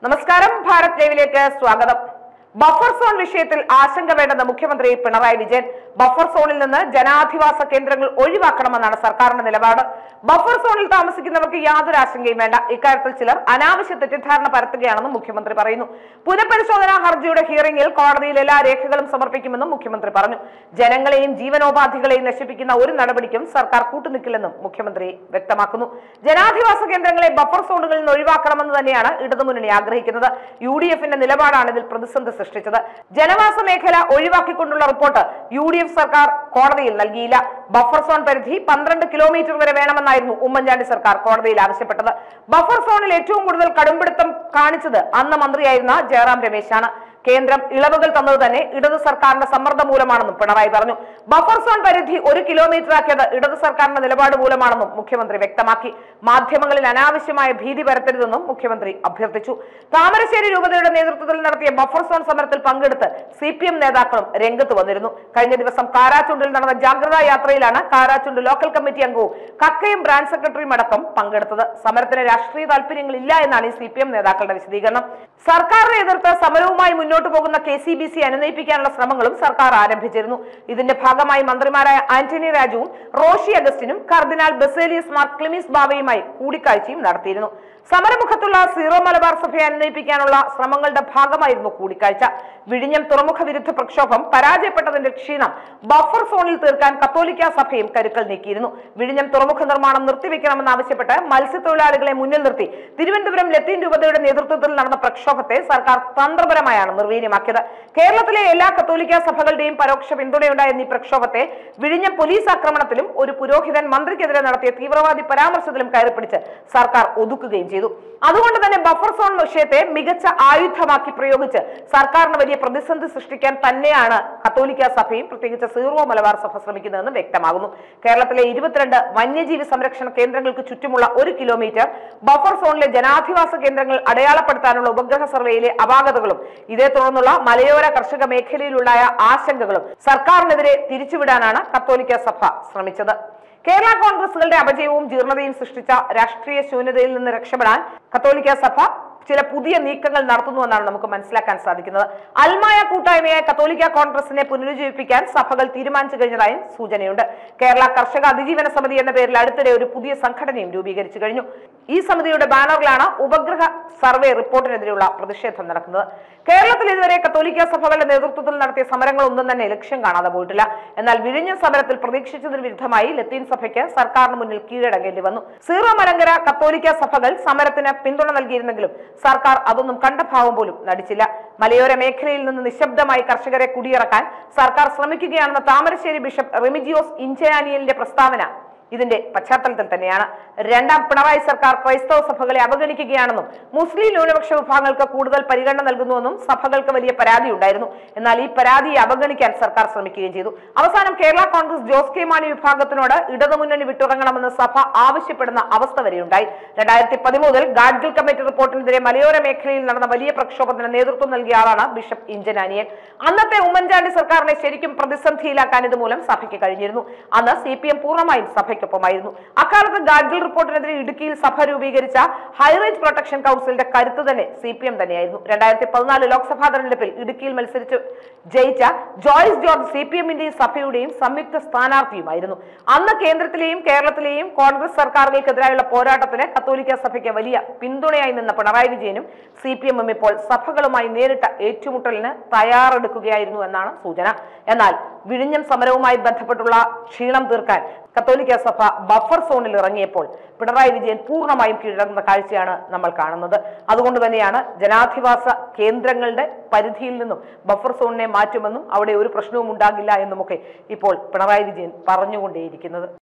നമസ്കാരം ഭാരത് ലൈവിലേക്ക് സ്വാഗതം ബഫർ സോൺ വിഷയത്തിൽ ആശങ്ക വേണ്ടെന്ന് മുഖ്യമന്ത്രി പിണറായി വിജയൻ ബഫർ സോണിൽ നിന്ന് ജനാധിവാസ കേന്ദ്രങ്ങൾ ഒഴിവാക്കണമെന്നാണ് സർക്കാരിന്റെ നിലപാട് ബഫർ സോണിൽ താമസിക്കുന്നവർക്ക് യാതൊരു ആശങ്കയും വേണ്ട ഇക്കാര്യത്തിൽ ചിലർ അനാവശ്യ തെറ്റിദ്ധാരണ പരത്തുകയാണെന്നും മുഖ്യമന്ത്രി പറയുന്നു പുനഃപരിശോധനാ ഹർജിയുടെ ഹിയറിംഗിൽ കോടതിയിൽ എല്ലാ രേഖകളും സമർപ്പിക്കുമെന്നും മുഖ്യമന്ത്രി പറഞ്ഞു ജനങ്ങളെയും ജീവനോപാധികളെയും നശിപ്പിക്കുന്ന ഒരു നടപടിക്കും സർക്കാർ കൂട്ടുനിൽക്കില്ലെന്നും മുഖ്യമന്ത്രി വ്യക്തമാക്കുന്നു ജനാധിവാസ കേന്ദ്രങ്ങളെ ബഫർ സോണുകളിൽ നിന്ന് ഒഴിവാക്കണമെന്ന് തന്നെയാണ് ഇടതുമുന്നണി ആഗ്രഹിക്കുന്നത് യു ഡി എഫിന്റെ നിലപാടാണ് ഇതിൽ പ്രതിസന്ധി സൃഷ്ടിച്ചത് ജനവാസ മേഖല ഒഴിവാക്കിക്കൊണ്ടുള്ള റിപ്പോർട്ട് യു ഡി എഫ് സർക്കാർ കോടതിയിൽ നൽകിയില്ല ബഫർ സോൺ പരിധി പന്ത്രണ്ട് കിലോമീറ്റർ വരെ വേണമെന്നായിരുന്നു ഉമ്മൻചാണ്ടി സർക്കാർ കോടതിയിൽ ആവശ്യപ്പെട്ടത് ബഫർ സോണിൽ ഏറ്റവും കൂടുതൽ കടുംപിടുത്തം കാണിച്ചത് അന്ന് മന്ത്രിയായിരുന്ന ജയറാം രമേശാണ് കേന്ദ്രം ഇളവുകൾ തന്നത് തന്നെ ഇടത് സർക്കാരിന്റെ സമ്മർദ്ദം മൂലമാണെന്നും പിണറായി പറഞ്ഞു ബഫർ സോൺ പരിധി ഒരു കിലോമീറ്റർ ആക്കിയത് ഇടത് സർക്കാരിന്റെ നിലപാട് മൂലമാണെന്നും മുഖ്യമന്ത്രി വ്യക്തമാക്കി മാധ്യമങ്ങളിൽ അനാവശ്യമായ ഭീതി പരത്തരുതെന്നും മുഖ്യമന്ത്രി അഭ്യർത്ഥിച്ചു താമരശ്ശേരി രൂപതയുടെ നേതൃത്വത്തിൽ നടത്തിയ ബഫർ സോൺ സമരത്തിൽ പങ്കെടുത്ത് സി പി എം നേതാക്കളും രംഗത്ത് വന്നിരുന്നു കഴിഞ്ഞ ദിവസം കാരാച്ചുണ്ടിൽ നടന്ന ജാഗ്രതാ യാത്രയിലാണ് കാരാച്ചുണ്ട് ലോക്കൽ കമ്മിറ്റി അംഗവും കക്കയും ബ്രാഞ്ച് സെക്രട്ടറിയും അടക്കം പങ്കെടുത്തത് സമരത്തിന് രാഷ്ട്രീയ താല്പര്യങ്ങളില്ല എന്നാണ് ഈ സി പി എം നേതാക്കളുടെ വിശദീകരണം സർക്കാരിനെ എതിർത്ത് സമരവുമായി മുന്നോട്ട് പോകുന്ന കെ സി ബി സി അനുനയിപ്പിക്കാനുള്ള ശ്രമങ്ങളും സർക്കാർ ആരംഭിച്ചിരുന്നു ഇതിന്റെ ഭാഗമായി മന്ത്രിമാരായ ആന്റണി രാജുവും റോഷി അഗസ്റ്റിനും കർദിനാൾ ബസേലിയസ് മാർ ക്ലിമിസ് ബാവയുമായി കൂടിക്കാഴ്ചയും നടത്തിയിരുന്നു സമരമുഖത്തുള്ള സീറോ മലബാർ സഭയെ അനുനയിപ്പിക്കാനുള്ള ശ്രമങ്ങളുടെ ഭാഗമായിരുന്നു കൂടിക്കാഴ്ച വിഴിഞ്ഞം തുറമുഖ വിരുദ്ധ പ്രക്ഷോഭം പരാജയപ്പെട്ടതിന്റെ ക്ഷീണം ബഫർ സോണിൽ തീർക്കാൻ കത്തോലിക്ക സഭയും കരുക്കൾ നീക്കിയിരുന്നു വിഴിഞ്ഞം തുറമുഖ നിർമ്മാണം നിർത്തിവെക്കണമെന്നാവശ്യപ്പെട്ട് മത്സ്യത്തൊഴിലാളികളെ മുന്നിൽ നിർത്തി തിരുവനന്തപുരം ലത്തീൻ രൂപതയുടെ നേതൃത്വത്തിൽ നടന്ന പ്രക്ഷോഭത്തെ സർക്കാർ തന്ത്രപരമായാണ് നിർവീര്യമാക്കിയത് കേരളത്തിലെ എല്ലാ കത്തോലിക്ക സഭകളുടെയും പരോക്ഷ പിന്തുണയുണ്ടായിരുന്ന ഈ പ്രക്ഷോഭത്തെ വിഴിഞ്ഞം പോലീസ് ആക്രമണത്തിലും ഒരു പുരോഹിതൻ മന്ത്രിക്കെതിരെ നടത്തിയ തീവ്രവാദി പരാമർശത്തിലും കയറിപ്പിടിച്ച് സർക്കാർ ഒതുക്കുകയും ചെയ്തു അതുകൊണ്ട് തന്നെ ബഫർ സോൺ വിഷയത്തെ മികച്ച ആയുധമാക്കി പ്രയോഗിച്ച് സർക്കാരിന് വലിയ പ്രതിസന്ധി സൃഷ്ടിക്കാൻ തന്നെയാണ് കത്തോലിക്ക സഭയും പ്രത്യേകിച്ച് സീറോ മലബാർ സഭ ശ്രമിക്കുന്നതെന്ന് വ്യക്തമാകുന്നു കേരളത്തിലെ ഇരുപത്തിരണ്ട് വന്യജീവി സംരക്ഷണ കേന്ദ്രങ്ങൾക്ക് ചുറ്റുമുള്ള ഒരു കിലോമീറ്റർ ബഫർ സോണിലെ ജനാധിവാസ കേന്ദ്രങ്ങൾ അടയാളപ്പെടുത്താനുള്ള ഉപഗ്രഹ സർവേയിലെ അപാകതകളും ഇതേ തുടർന്നുള്ള മലയോര കർഷക മേഖലയിലുണ്ടായ ആശങ്കകളും സർക്കാരിനെതിരെ തിരിച്ചുവിടാനാണ് കത്തോലിക്ക സഭ ശ്രമിച്ചത് കേരള കോൺഗ്രസുകളുടെ അപജയവും ജീർണതയും സൃഷ്ടിച്ച രാഷ്ട്രീയ ശൂന്യതയിൽ നിന്ന് രക്ഷപ്പെടാൻ കത്തോലിക്ക സഭ ചില പുതിയ നീക്കങ്ങൾ നടത്തുന്നുവെന്നാണ് നമുക്ക് മനസ്സിലാക്കാൻ സാധിക്കുന്നത് അൽമായ കൂട്ടായ്മയായ കത്തോലിക്ക കോൺഗ്രസിനെ പുനരുജ്ജീവിപ്പിക്കാൻ സഭകൾ തീരുമാനിച്ചു കഴിഞ്ഞതായും സൂചനയുണ്ട് കേരള കർഷക അതിജീവന സമിതി എന്ന പേരിൽ അടുത്തിടെ ഒരു പുതിയ സംഘടനയും രൂപീകരിച്ചു കഴിഞ്ഞു ഈ സമിതിയുടെ ബാനറിലാണ് ഉപഗ്രഹ സർവേ റിപ്പോർട്ടിനെതിരെയുള്ള പ്രതിഷേധം നടക്കുന്നത് കേരളത്തിൽ ഇതുവരെ കത്തോലിക്ക സഭകളുടെ നേതൃത്വത്തിൽ നടത്തിയ സമരങ്ങളൊന്നും തന്നെ ലക്ഷ്യം കാണാതെ പോയിട്ടില്ല എന്നാൽ വിഴിഞ്ഞ സമരത്തിൽ പ്രതീക്ഷിച്ചതിന് വിരുദ്ധമായി ലത്തീൻ സഭയ്ക്ക് സർക്കാരിന് മുന്നിൽ കീഴടങ്ങേണ്ടി വന്നു സീറോ മലങ്കര കത്തോലിക്ക സഭകൾ സമരത്തിന് പിന്തുണ നൽകിയിരുന്നെങ്കിലും സർക്കാർ അതൊന്നും കണ്ട ഭാവം പോലും നടിച്ചില്ല മലയോര മേഖലയിൽ നിന്ന് നിശബ്ദമായി കർഷകരെ കുടിയിറക്കാൻ സർക്കാർ ശ്രമിക്കുകയാണെന്ന താമരശ്ശേരി ബിഷപ്പ് റെമിജിയോസ് ഇഞ്ചയാനിയലിന്റെ പ്രസ്താവന ഇതിന്റെ പശ്ചാത്തലത്തിൽ തന്നെയാണ് രണ്ടാം പിണറായി സർക്കാർ ക്രൈസ്തവ സഭകളെ അവഗണിക്കുകയാണെന്നും മുസ്ലിം ന്യൂനപക്ഷ വിഭാഗങ്ങൾക്ക് കൂടുതൽ പരിഗണന നൽകുന്നുവെന്നും സഭകൾക്ക് വലിയ പരാതി ഉണ്ടായിരുന്നു എന്നാൽ ഈ പരാതിയെ അവഗണിക്കാൻ സർക്കാർ ശ്രമിക്കുകയും ചെയ്തു അവസാനം കേരള കോൺഗ്രസ് ജോസ് കെ മാണി വിഭാഗത്തിനോട് ഇടതുമുന്നണി വിട്ടിറങ്ങണമെന്ന് സഭ ആവശ്യപ്പെടുന്ന അവസ്ഥ വരെയുണ്ടായി രണ്ടായിരത്തി പതിമൂന്നിൽ ഗാഡ്ഗിൽ കമ്മിറ്റി റിപ്പോർട്ടിനെതിരെ മലയോര മേഖലയിൽ നടന്ന വലിയ പ്രക്ഷോഭത്തിന് നേതൃത്വം നൽകിയ ആളാണ് ബിഷപ്പ് ഇഞ്ചനാനിയൻ അന്നത്തെ ഉമ്മൻചാണ്ടി സർക്കാരിനെ ശരിക്കും പ്രതിസന്ധിയിലാക്കാൻ ഇതുമൂലം സഭയ്ക്ക് കഴിഞ്ഞിരുന്നു അന്ന് സി പി എം പൂർണ്ണമായും സഭയ്ക്കൊപ്പമായിരുന്നു അക്കാലത്ത് ഗാഡ്ഗിൽ റിപ്പോർട്ടിനെതിരെ ഇടുക്കിയിൽ സഭ രൂപീകരിച്ച ഹൈറേഞ്ച് പ്രൊട്ടക്ഷൻ കൗൺസിലിന്റെ കരുത്ത് തന്നെ സി പി എം തന്നെയായിരുന്നു രണ്ടായിരത്തി പതിനാല് ലോക്സഭാ തെരഞ്ഞെടുപ്പിൽ ഇടുക്കിയിൽ മത്സരിച്ച് ജയിച്ച ജോയ്സ് ജോർജ് സി പി എമ്മിന്റെയും സഭയുടെയും സംയുക്ത സ്ഥാനാർത്ഥിയുമായിരുന്നു അന്ന് കേന്ദ്രത്തിലെയും കേരളത്തിലെയും കോൺഗ്രസ് സർക്കാരുകൾക്കെതിരായുള്ള പോരാട്ടത്തിന് കത്തോലിക്ക സഭയ്ക്ക് വലിയ പിന്തുണയായി നിന്ന പിണറായി വിജയനും സി പി എമ്മും ഇപ്പോൾ സഭകളുമായി നേരിട്ട ഏറ്റുമുട്ടലിന് തയ്യാറെടുക്കുകയായിരുന്നു എന്നാണ് സൂചന എന്നാൽ വിഴിഞ്ഞം സമരവുമായി ബന്ധപ്പെട്ടുള്ള ക്ഷീണം തീർക്കാൻ കത്തോലിക്ക സഭ ബഫർ സോണിൽ ഇറങ്ങിയപ്പോൾ പിണറായി വിജയൻ പൂർണ്ണമായും കീഴടങ്ങുന്ന കാഴ്ചയാണ് നമ്മൾ കാണുന്നത് അതുകൊണ്ട് തന്നെയാണ് ജനാധിവാസ കേന്ദ്രങ്ങളുടെ പരിധിയിൽ നിന്നും ബഫർ സോണിനെ മാറ്റുമെന്നും അവിടെ ഒരു പ്രശ്നവും ഉണ്ടാകില്ല എന്നുമൊക്കെ ഇപ്പോൾ പിണറായി വിജയൻ പറഞ്ഞുകൊണ്ടേയിരിക്കുന്നത്